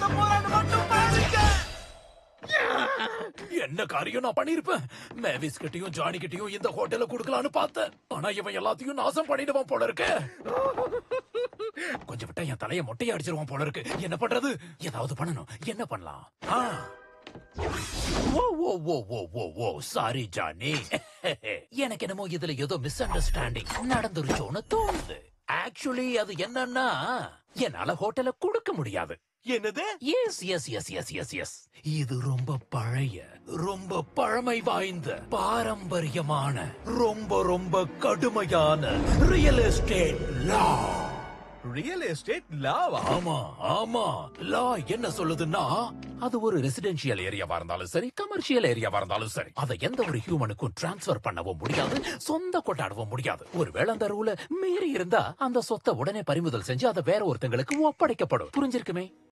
போறான்னு மட்டும் பாருங்க என்ன காரியம் நான் பண்ணிருப்பேன் மேவிஸ் கிட்டயும் ஜானி கிட்டயும் இந்த ஹோட்டல குடுக்கலான்னு பார்த்தேன் ஆனா இவன் எல்லாத்தையும் நாசம் பண்ணிடுவான் போல இருக்கு கொஞ்சம் விட்டா என் தலைய மொட்டையை அடிச்சிருவான் போல இருக்கு என்ன பண்றது ஏதாவது பண்ணணும் என்ன பண்ணலாம் ஆ. ஓ ஓ ஓ ஓ ஓ ஓ சாரி ஜானி எனக்கு என்னமோ இதுல ஏதோ மிஸ் அண்டர்ஸ்டாண்டிங் நடந்துருச்சோன்னு தோணுது ஆக்சுவலி அது என்னன்னா என்னால ஹோட்டல கொடுக்க முடியாது என்னது yes yes yes yes yes yes இது ரொம்ப பழைய ரொம்ப பழமை வாய்ந்த பாரம்பரியமான ரொம்ப ரொம்ப கடுமையான ரியல் எஸ்டேட் லா ரியல் எஸ்டேட் லாவா ஆமா ஆமா லா என்ன சொல்லுதுன்னா அது ஒரு ரெசிடென்ஷியல் ஏரியாவா இருந்தாலும் சரி கமர்ஷியல் ஏரியாவா இருந்தாலும் சரி அதை எந்த ஒரு ஹியூமனுக்கும் டிரான்ஸ்ஃபர் பண்ணவும் முடியாது சொந்த கொண்டாடவும் முடியாது ஒருவேளை அந்த ரூல மீறி இருந்தா அந்த சொத்தை உடனே பறிமுதல் செஞ்சு அதை வேற ஒருத்தங்களுக்கு ஒப்படைக்கப்படும் புரிஞ்சிருக்குமே